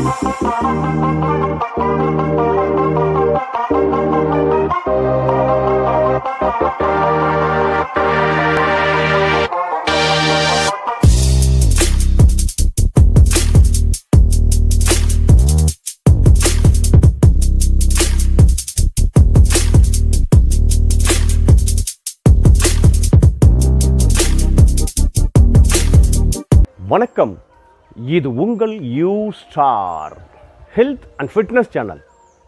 வணக்கம் இது உங்கள் U star health and fitness channel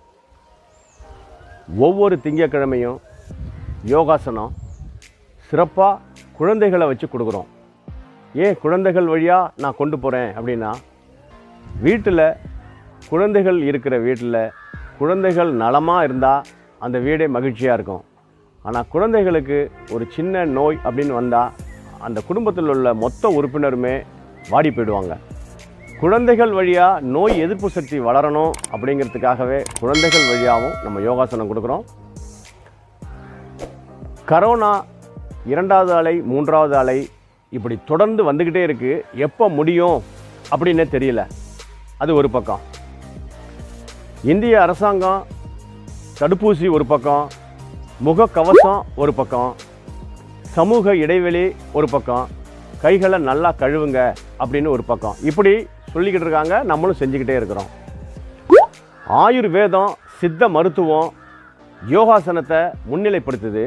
ஒவ்வொரு திங்கட்கிழமையும் யோகாசனம் சிறப்பாக குழந்தைகளை வச்சு கொடுக்குறோம் ஏன் குழந்தைகள் வழியாக நான் கொண்டு போகிறேன் அப்படின்னா வீட்டில் குழந்தைகள் இருக்கிற வீட்டில் குழந்தைகள் நலமாக இருந்தால் அந்த வீடே மகிழ்ச்சியாக இருக்கும் ஆனால் குழந்தைகளுக்கு ஒரு சின்ன நோய் அப்படின்னு வந்தால் அந்த குடும்பத்தில் உள்ள மொத்த உறுப்பினருமே வாடி போயிடுவாங்க குழந்தைகள் வழியாக நோய் எதிர்ப்பு சக்தி வளரணும் அப்படிங்கிறதுக்காகவே குழந்தைகள் வழியாகவும் நம்ம யோகாசனம் கொடுக்குறோம் கரோனா இரண்டாவது அலை மூன்றாவது அலை இப்படி தொடர்ந்து வந்துக்கிட்டே இருக்குது எப்போ முடியும் அப்படின்னே தெரியல அது ஒரு பக்கம் இந்திய அரசாங்கம் தடுப்பூசி ஒரு பக்கம் முகக்கவசம் ஒரு பக்கம் சமூக இடைவெளி ஒரு பக்கம் கைகளை நல்லா கழுவுங்க அப்படின்னு ஒரு பக்கம் இப்படி சொல்லிக்கிட்டு இருக்காங்க நம்மளும் செஞ்சுக்கிட்டே இருக்கிறோம் ஆயுர்வேதம் சித்த மருத்துவம் யோகாசனத்தை முன்னிலைப்படுத்துது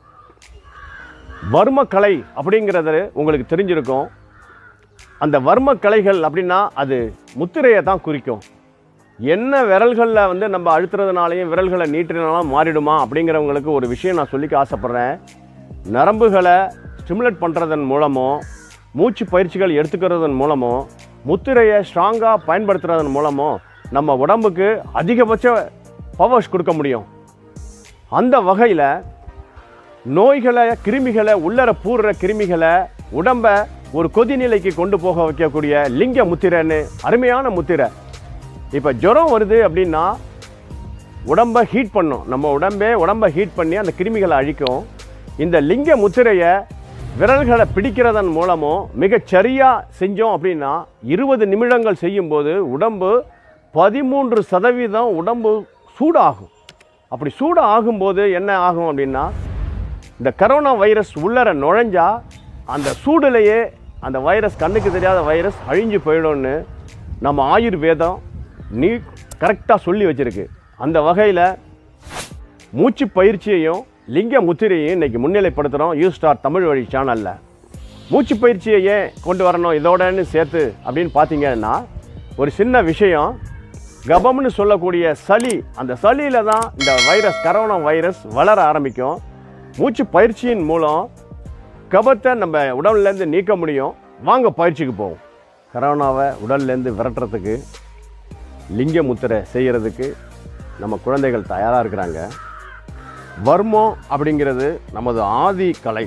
வர்மக்கலை அப்படிங்கிறது உங்களுக்கு தெரிஞ்சிருக்கும் அந்த வர்ம கலைகள் அப்படின்னா அது முத்திரையை தான் குறிக்கும் என்ன விரல்களில் வந்து நம்ம அழுத்துறதுனாலையும் விரல்களை நீட்டினாலும் மாறிடுமா அப்படிங்கிறவங்களுக்கு ஒரு விஷயம் நான் சொல்லிக்க ஆசைப்பட்றேன் நரம்புகளை ஸ்டிமுலேட் பண்ணுறதன் மூலமோ மூச்சு பயிற்சிகள் எடுத்துக்கிறதன் மூலமோ முத்திரையை ஸ்ட்ராங்காக பயன்படுத்துறதன் மூலமோ நம்ம உடம்புக்கு அதிகபட்ச பவர்ஸ் கொடுக்க முடியும் அந்த வகையில் நோய்களை கிருமிகளை உள்ளர பூர்ற கிருமிகளை உடம்ப ஒரு கொதிநிலைக்கு கொண்டு போக வைக்கக்கூடிய லிங்க முத்திரைன்னு அருமையான முத்திரை இப்போ ஜுரம் வருது அப்படின்னா உடம்பை ஹீட் பண்ணும் நம்ம உடம்பே உடம்பை ஹீட் பண்ணி அந்த கிருமிகளை அழிக்கும் இந்த லிங்க முத்திரையை விரல்களை பிடிக்கிறதன் மூலமும் மிகச் சரியாக செஞ்சோம் அப்படின்னா இருபது நிமிடங்கள் செய்யும்போது உடம்பு பதிமூன்று சதவீதம் உடம்பு சூடாகும் அப்படி சூடு ஆகும்போது என்ன ஆகும் அப்படின்னா இந்த கரோனா வைரஸ் உள்ளர நுழைஞ்சா அந்த சூடுலையே அந்த வைரஸ் கண்ணுக்கு தெரியாத வைரஸ் அழிஞ்சு போயிடும்னு நம்ம ஆயுர்வேதம் நீ கரெக்டாக சொல்லி வச்சிருக்கு அந்த வகையில் மூச்சு பயிற்சியையும் லிங்க முத்திரையையும் இன்னைக்கு முன்னிலைப்படுத்துகிறோம் யூ ஸ்டார் தமிழ் வழி சேனலில் மூச்சு பயிற்சியை ஏன் கொண்டு வரணும் இதோடன்னு சேர்த்து அப்படின்னு பார்த்தீங்கன்னா ஒரு சின்ன விஷயம் கபம்னு சொல்லக்கூடிய சளி அந்த சளியில் தான் இந்த வைரஸ் கரோனா வைரஸ் வளர ஆரம்பிக்கும் மூச்சு பயிற்சியின் மூலம் கபத்தை நம்ம உடல்லேருந்து நீக்க முடியும் வாங்க பயிற்சிக்கு போவோம் கரோனாவை உடல்லேருந்து விரட்டுறதுக்கு லிங்க முத்திரை செய்கிறதுக்கு நம்ம குழந்தைகள் தயாராக இருக்கிறாங்க வர்மம் அப்படிங்கிறது நமது ஆதி கலை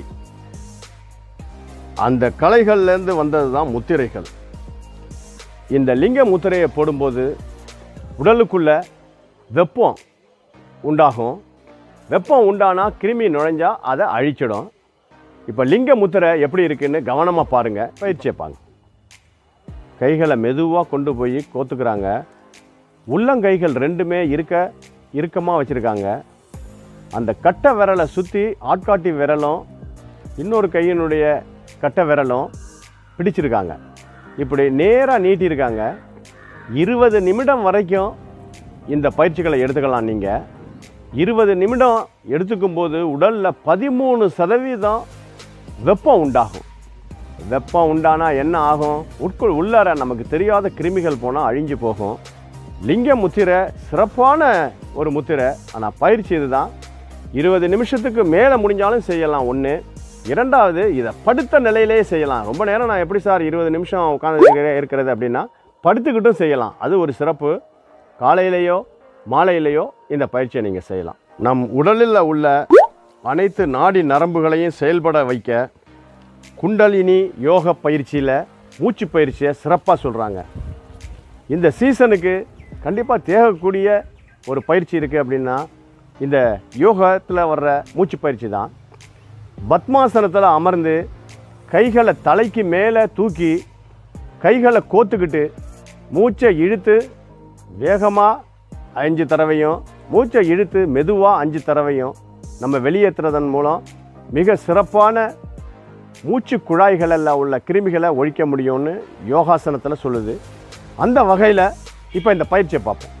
அந்த கலைகள்லேருந்து வந்தது தான் முத்திரைகள் இந்த லிங்க முத்திரையை போடும்போது உடலுக்குள்ள வெப்பம் உண்டாகும் வெப்பம் உண்டானா கிருமி நுழைஞ்சா அதை அழிச்சிடும் இப்போ லிங்க முத்திரை எப்படி இருக்குன்னு கவனமாக பாருங்கள் பயிற்சியை பாருங்க கைகளை மெதுவாக கொண்டு போய் கோத்துக்கிறாங்க உள்ளங்கைகள் ரெண்டுமே இருக்க இறுக்கமாக வச்சுருக்காங்க அந்த கட்டை விரலை சுற்றி ஆட்காட்டி விரலும் இன்னொரு கையினுடைய கட்டை விரலும் பிடிச்சிருக்காங்க இப்படி நேராக நீட்டியிருக்காங்க இருபது நிமிடம் வரைக்கும் இந்த பயிற்சிகளை எடுத்துக்கலாம் நீங்கள் இருபது நிமிடம் எடுத்துக்கும்போது உடலில் பதிமூணு சதவீதம் வெப்பம் உண்டாகும் வெப்பம் உண்டானா என்ன ஆகும் உட்குள் உள்ளார நமக்கு தெரியாத கிருமிகள் போனால் அழிஞ்சு போகும் லிங்க முத்திரை சிறப்பான ஒரு முத்திரை ஆனால் பயிற்சி இதுதான் இருபது நிமிஷத்துக்கு மேலே முடிஞ்சாலும் செய்யலாம் ஒன்று இரண்டாவது இதை படுத்த நிலையிலே செய்யலாம் ரொம்ப நேரம் நான் எப்படி சார் இருபது நிமிஷம் உட்காந்து இருக்கிறது அப்படின்னா படுத்துக்கிட்டும் செய்யலாம் அது ஒரு சிறப்பு காலையிலேயோ மாலையிலேயோ இந்த பயிற்சியை நீங்கள் செய்யலாம் நம் உடலில் உள்ள அனைத்து நாடி நரம்புகளையும் செயல்பட வைக்க குண்டலினி யோக பயிற்சியில் மூச்சு பயிற்சியை சிறப்பாக சொல்கிறாங்க இந்த சீசனுக்கு கண்டிப்பாக தேகக்கூடிய ஒரு பயிற்சி இருக்குது அப்படின்னா இந்த யோகத்தில் வர்ற மூச்சு பயிற்சி தான் பத்மாசனத்தில் அமர்ந்து கைகளை தலைக்கு மேலே தூக்கி கைகளை கோத்துக்கிட்டு மூச்சை இழுத்து வேகமாக அஞ்சு தடவையும் மூச்சை இழுத்து மெதுவாக அஞ்சு தடவையும் நம்ம வெளியேற்றுறதன் மூலம் மிக சிறப்பான மூச்சு குழாய்களில் உள்ள கிருமிகளை ஒழிக்க முடியும்னு யோகாசனத்தில் சொல்லுது அந்த வகையில் இப்போ இந்த பயிற்சியை பார்ப்போம்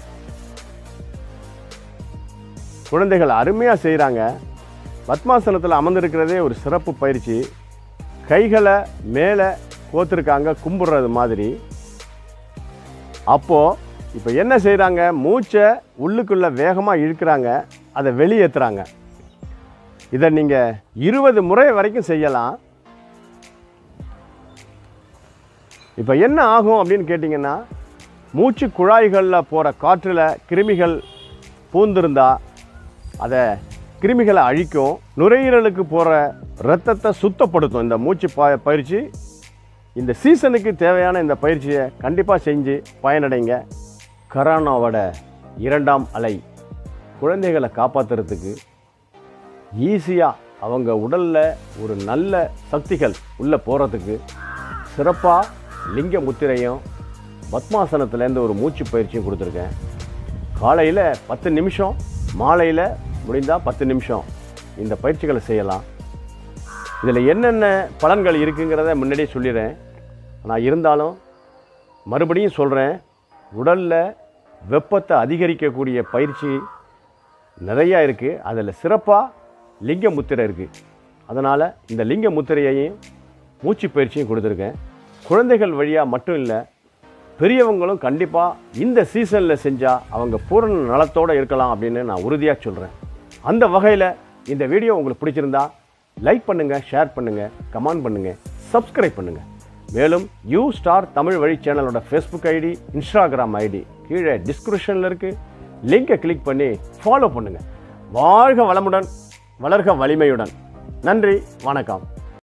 குழந்தைகள் அருமையாக செய்கிறாங்க பத்மாசனத்தில் அமர்ந்திருக்கிறதே ஒரு சிறப்பு பயிற்சி கைகளை மேலே கோத்துருக்காங்க கும்பிடுறது மாதிரி அப்போது இப்போ என்ன செய்கிறாங்க மூச்சை உள்ளுக்குள்ளே வேகமாக இழுக்கிறாங்க அதை வெளியேற்றுறாங்க இதை நீங்கள் இருபது முறை வரைக்கும் செய்யலாம் இப்போ என்ன ஆகும் அப்படின்னு கேட்டிங்கன்னா மூச்சு குழாய்களில் போகிற காற்றில் கிருமிகள் பூந்திருந்தா அதை கிருமிகளை அழிக்கும் நுரையீரலுக்கு போகிற ரத்தத்தை சுத்தப்படுத்தும் இந்த மூச்சு ப பயிற்சி இந்த சீசனுக்கு தேவையான இந்த பயிற்சியை கண்டிப்பாக செஞ்சு பயனடைங்க கரோனாவோட இரண்டாம் அலை குழந்தைகளை காப்பாற்றுறதுக்கு ஈஸியாக அவங்க உடலில் ஒரு நல்ல சக்திகள் உள்ளே போகிறதுக்கு சிறப்பாக லிங்க முத்திரையும் பத்மாசனத்துலேருந்து ஒரு மூச்சு பயிற்சியும் கொடுத்துருக்கேன் காலையில் பத்து நிமிஷம் மாலையில் முடிந்தால் பத்து நிமிஷம் இந்த பயிற்சிகளை செய்யலாம் இதில் என்னென்ன பலன்கள் இருக்குங்கிறத முன்னாடியே சொல்லிடுறேன் ஆனால் இருந்தாலும் மறுபடியும் சொல்கிறேன் உடலில் வெப்பத்தை அதிகரிக்கக்கூடிய பயிற்சி நிறையா இருக்குது அதில் சிறப்பாக லிங்க முத்திரை இருக்குது அதனால் இந்த லிங்க முத்திரையையும் மூச்சு பயிற்சியும் கொடுத்துருக்கேன் குழந்தைகள் வழியாக மட்டும் இல்லை பெரியவங்களும் கண்டிப்பாக இந்த சீசனில் செஞ்சால் அவங்க பூரண நலத்தோடு இருக்கலாம் அப்படின்னு நான் உறுதியாக சொல்கிறேன் அந்த வகையில் இந்த வீடியோ உங்களுக்கு பிடிச்சிருந்தா லைக் பண்ணுங்கள் ஷேர் பண்ணுங்கள் கமெண்ட் பண்ணுங்கள் சப்ஸ்கிரைப் பண்ணுங்கள் மேலும் யூ ஸ்டார் தமிழ் வழி சேனலோட ஃபேஸ்புக் ஐடி இன்ஸ்டாகிராம் ஐடி கீழே டிஸ்கிரிப்ஷனில் இருக்குது லிங்கை கிளிக் பண்ணி ஃபாலோ பண்ணுங்கள் வாழ்க வளமுடன் வளர்க வலிமையுடன் நன்றி வணக்கம்